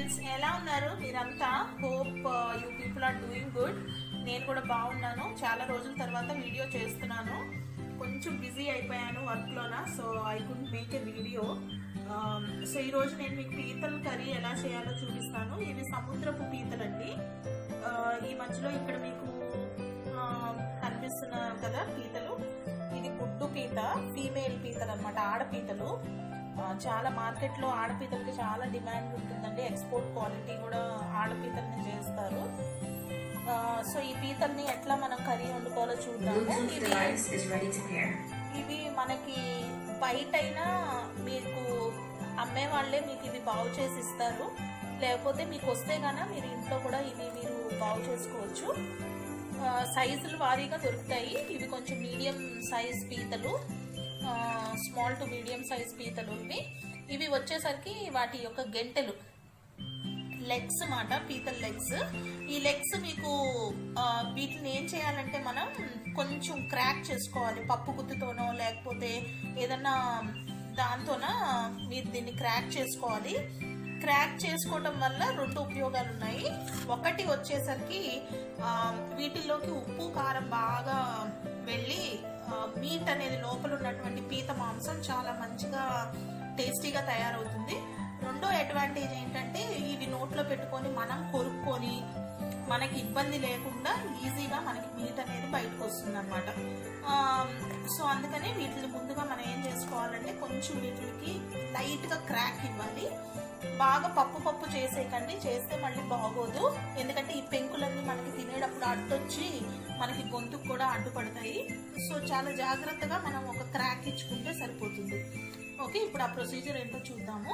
Friends ఎలా ఉన్నారు మీరంతా hope you people are doing good నేను కూడా బాగున్నాను చాలా రోజుల తర్వాత వీడియో చేస్తున్నాను కొంచెం బిజీ అయిపోయాను వర్క్లోన so I could make a video so ఈరోజు నేను మీకు పీతల కర్రీ ఎలా చేయాలో చూపిస్తాను ఇవి సముద్రపు పీతలండి ఆ, ఈ మధ్యలో ఇక్కడ మీకు ఆ, కనిపిస్తున్న కదా పీతలు ఇది గుడ్డు పీత ఫీమేల్ పీతలు అనమాట ఆడపీతలు ఆ, చాలా మార్కెట్లో ఆడపీతలకి చాలా డిమాండ్ ఉంటుందండి ఎక్స్పోర్ట్ క్వాలిటీ కూడా ఆడపీతల్ని చేస్తారు ఆ, సో ఈ పీతల్ని ఎట్లా మనం కర్రీ వండుకోవాలో చూద్దాము Bluetooth ఇవి device is ready to pair. ఇవి మనకి బయటైనా మీకు అమ్మే వాళ్ళే మీకు ఇవి బాగు చేసి ఇస్తారు లేకపోతే మీకు వస్తే గాన మీరు ఇంట్లో కూడా ఇవి మీరు బాగు చేసుకోవచ్చు ఆ, సైజులు వారీగా దొరుకుతాయి ఇవి కొంచెం మీడియం సైజ్ పీతలు స్మాల్ టు మీడియం సైజ్ పీతలు ఇవి ఇవి వచ్చేసరికి వాటి యొక్క గెంటెలు లెగ్స్ మాట పీతల లెగ్స్ ఈ లెగ్స్ మీకు ఆ, వీటిని ఏం చేయాలంటే మనం కొంచెం క్రాక్ చేసుకోవాలి పప్పు గుత్తుతోనో లేకపోతే ఏదన్నా దాంతోన మీరు దీన్ని క్రాక్ చేసుకోవాలి క్రాక్ చేసుకోవడం వల్ల రెండు ఉపయోగాలు ఉన్నాయి ఒకటి వచ్చేసరికి ఆ, వీటిల్లోకి ఉప్పు కారం బాగా వెళ్ళి మీట్ అనేది లోపల ఉన్నటువంటి పీత మాంసం చాలా మంచిగా టేస్టీగా తయారవుతుంది రెండో అడ్వాంటేజ్ ఏంటంటే ఇవి నోట్లో పెట్టుకొని మనం కొరుక్కొని మనకి ఇబ్బంది లేకుండా ఈజీగా మనకి మీట్ అనేది బయటకు వస్తుంది అనమాట సో అందుకని వీటిని ముందుగా మనం ఏం చేసుకోవాలంటే కొంచెం వీటికి లైట్గా క్రాక్ ఇవ్వాలి బాగా పప్పు పప్పు చేసేకండి చేస్తే మళ్ళీ బాగోదు ఎందుకంటే ఈ పెంకులన్నీ మనకి తినేటప్పుడు అడ్డొచ్చి మనకి గొంతుకు కూడా అడ్డుపడతాయి సో చాలా జాగ్రత్తగా మనం ఒక క్రాక్ ఇచ్చుకుంటే సరిపోతుంది ఓకే ఇప్పుడు ఆ ప్రొసీజర్ ఏంటో చూద్దాము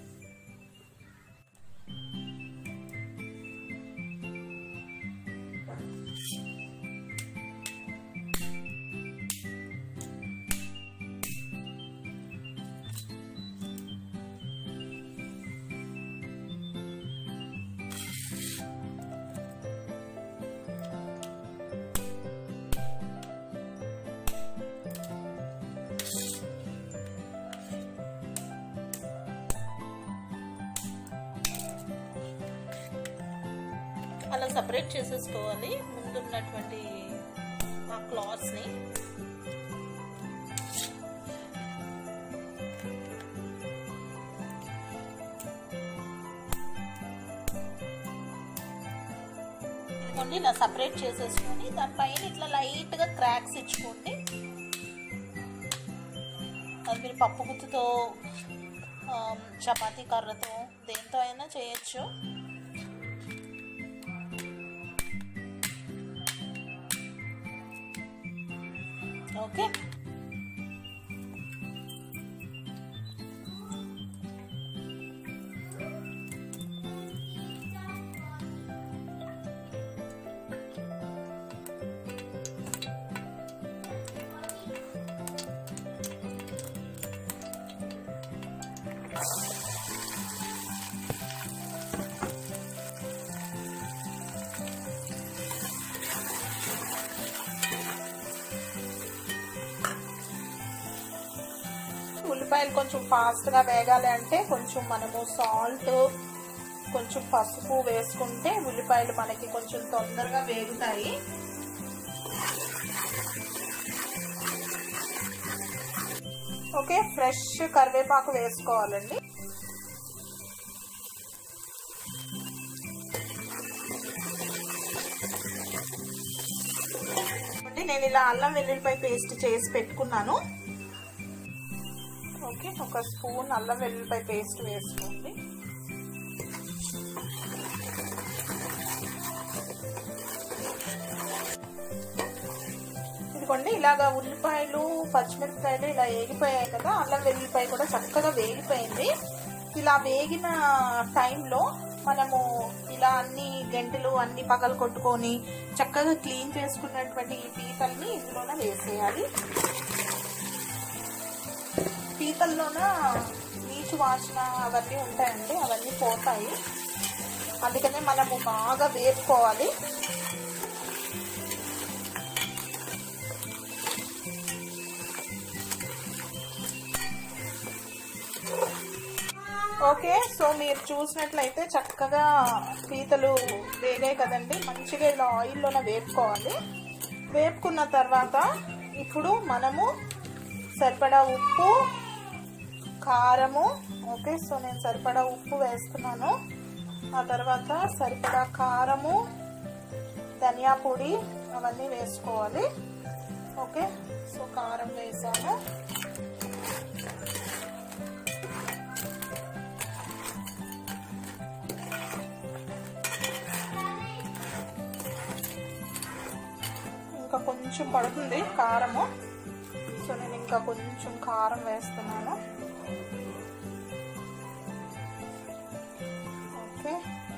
అలా సపరేట్ చేసేసుకోవాలి ముందున్నటువంటి ఆ క్లాత్స్ని ఇదిగోండి ఇలా సపరేట్ చేసేసుకొని దానిపైన ఇట్లా లైట్గా క్రాక్స్ ఇచ్చుకోండి అది మీరు పప్పు గుత్తుతో ఆ, చపాతీ కర్రతో దేంతో అయినా చేయొచ్చు ఓకే ఉల్లిపాయలు కొంచెం ఫాస్ట్గా వేగాలి అంటే కొంచెం మనము సాల్ట్ కొంచెం పసుపు వేసుకుంటే ఉల్లిపాయలు మనకి కొంచెం తొందరగా వేగుతాయి ఓకే ఫ్రెష్ కరివేపాకు వేసుకోవాలండి అంటే నేను ఇలా అల్లం వెల్లుల్లిపాయ పేస్ట్ చేసి పెట్టుకున్నాను ఓకే ఒక స్పూన్ అల్లం వెల్లుల్లిపాయ పేస్ట్ వేసుకోండి ఇదిగోండి ఇలాగా ఉల్లిపాయలు పచ్చిమిరపకాయలు ఇలా వేగిపోయాయి కదా అల్లం వెల్లుల్లిపాయ కూడా చక్కగా వేగిపోయింది ఇలా వేగిన టైంలో మనము ఇలా అన్ని గంటలు అన్ని పగలు కొట్టుకొని చక్కగా క్లీన్ చేసుకున్నటువంటి ఈ పీతల్ని ఇందులోనే వేసేయాలి పీతల్లోన నీచు వాసన అవన్నీ ఉంటాయండి అవన్నీ పోతాయి అందుకనే మనము బాగా వేపుకోవాలి ఓకే సో మీరు చూసినట్లయితే చక్కగా పీతలు వేగాయి కదండి మంచిగా ఇలా ఆయిల్లోనే వేపుకోవాలి వేపుకున్న తర్వాత ఇప్పుడు మనము సరిపడా ఉప్పు కారము ఓకే సో నేను సరిపడా ఉప్పు వేస్తున్నాను ఆ తర్వాత సరిపడా కారము ధనియా పొడి అవన్నీ వేసుకోవాలి ఓకే సో కారం వేసాను ఇంకా కొంచెం పడుతుంది కారము సో నేను ఇంకా కొంచెం కారం వేస్తున్నాను ఓకే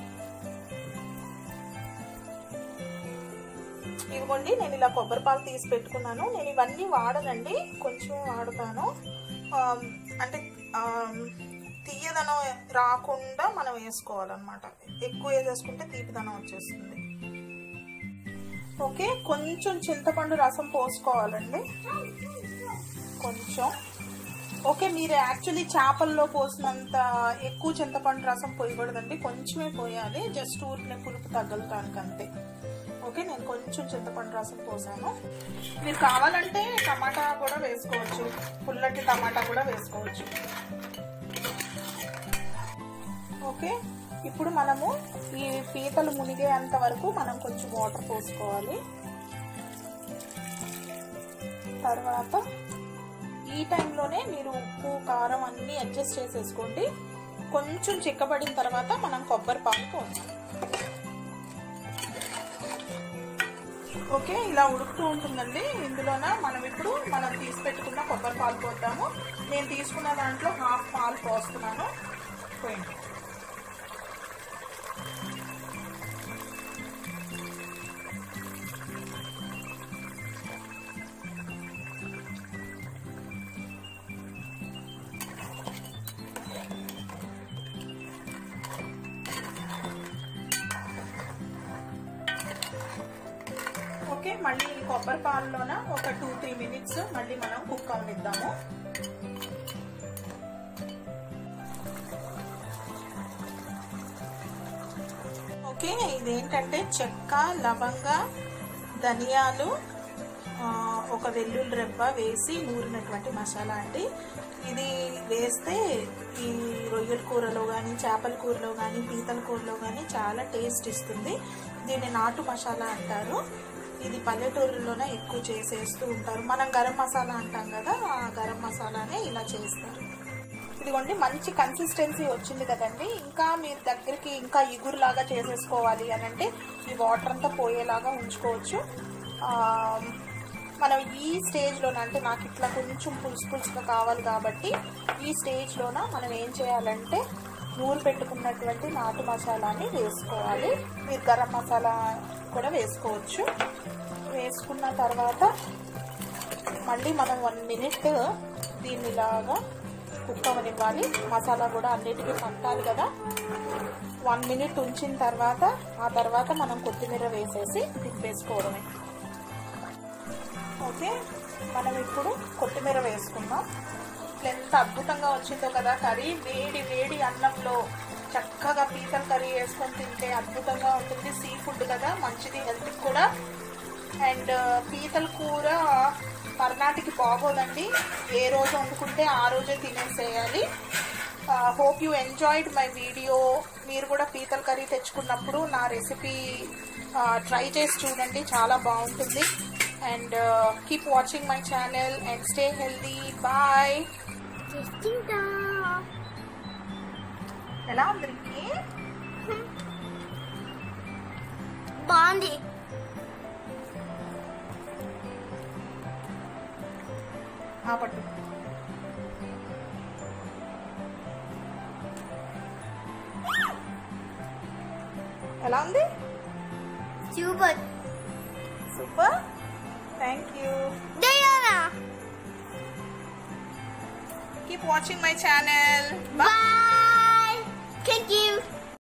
ఇదిగోండి నేను ఇలా కొబ్బరి పాలు తీసి పెట్టుకున్నాను నేను ఇవన్నీ వాడనండి కొంచెం వాడతాను ఆమ్, అంటే ఆమ్, తీయదనం రాకుండా మనం వేసుకోవాలన్నమాట ఎక్కువ వేసేసుకుంటే తీపిదనం వచ్చేస్తుంది ఓకే కొంచెం చింతపండు రసం పోసుకోవాలండి కొంచెం ఓకే మీరు యాక్చువల్లీ చేపల్లో పోసినంత ఎక్కువ చింతపండు రసం పోయకూడదండి కొంచెమే పోయాలి జస్ట్ ఊరిని పులుపు తగ్గలటానికి అంతే ఓకే నేను కొంచెం చింతపండు రసం పోసాను మీరు కావాలంటే టమాటా కూడా వేసుకోవచ్చు పుల్లటి టమాటా కూడా వేసుకోవచ్చు ఓకే ఇప్పుడు మనము ఈ పీతలు మునిగేంత వరకు మనం కొంచెం వాటర్ పోసుకోవాలి తర్వాత ఈ టైంలోనే మీరు ఉప్పు కారం అన్నీ అడ్జస్ట్ చేసేసుకోండి కొంచెం చిక్కబడిన తర్వాత మనం కొబ్బరి పాలు పోస్తాం ఓకే ఇలా ఉడుకుతూ ఉంటుందండి ఇందులోన మనం ఇప్పుడు మనం తీసి పెట్టుకున్న కొబ్బరి పాలు పోద్దాము నేను తీసుకున్న దాంట్లో హాఫ్ పాలు పోస్తున్నాను పోయింది ఓకే మళ్ళీ ఈ కొబ్బరి పాలలోన ఒక టూ త్రీ మినిట్స్ మళ్ళీ మనం కుక్ అవనిద్దాము ఓకే ఇదేంటంటే చెక్క లవంగ ధనియాలు ఆ, ఒక వెల్లుల్లి రెబ్బ వేసి నూరినటువంటి మసాలా అండి ఇది వేస్తే ఈ రొయ్యల కూరలో కానీ చేపల కూరలో కానీ పీతల కూరలో కానీ చాలా టేస్ట్ ఇస్తుంది దీన్ని నాటు మసాలా అంటారు ఇది పల్లెటూరులోనే ఎక్కువ చేసేస్తూ ఉంటారు మనం గరం మసాలా అంటాం కదా ఆ గరం మసాలానే ఇలా చేస్తారు ఇదిగోండి మంచి కన్సిస్టెన్సీ వచ్చింది కదండి ఇంకా మీరు దగ్గరికి ఇంకా ఇగురులాగా చేసేసుకోవాలి అని అంటే ఈ వాటర్ అంతా పోయేలాగా ఉంచుకోవచ్చు ఆ, మనం ఈ స్టేజ్లోన అంటే నాకు ఇట్లా కొంచెం పులుసు పులుసుగా కావాలి కాబట్టి ఈ స్టేజ్లోన మనం ఏం చేయాలంటే నూరు పెట్టుకున్నటువంటి నాటు మసాలాని వేసుకోవాలి మీరు గరం మసాలా కూడా వేసుకోవచ్చు వేసుకున్న తర్వాత మళ్ళీ మనం వన్ మినిట్ దీన్ని ఇలాగా కుక్ అవ్వనివ్వాలి మసాలా కూడా అన్నిటికీ పట్టాలి కదా వన్ మినిట్ ఉంచిన తర్వాత ఆ తర్వాత మనం కొత్తిమీర వేసేసి తిప్పేసుకోవడమే ఓకే మనం ఇప్పుడు కొత్తిమీర వేసుకుందాం ఎంత అద్భుతంగా వచ్చిందో కదా కర్రీ వేడి వేడి అన్నంలో చక్కగా పీతల కర్రీ వేసుకొని తింటే అద్భుతంగా ఉంటుంది సీ ఫుడ్ కదా మంచిది హెల్త్కి కూడా అండ్ పీతల కూర మర్నాటికి బాగోదండి ఏ రోజు వండుకుంటే ఆ రోజే తినేసేయాలి hope you enjoyed my video మీరు కూడా పీతల కర్రీ తెచ్చుకున్నప్పుడు నా రెసిపీ ట్రై చేసి చూడండి చాలా బాగుంటుంది and keep watching my channel and stay healthy bye చేస్తుందా ఎలా ఉంది రిక్కీ? బాగుంది ఆ పట్టు ఎలా ఉంది super super thank you Dayana keep watching my channel bye thank you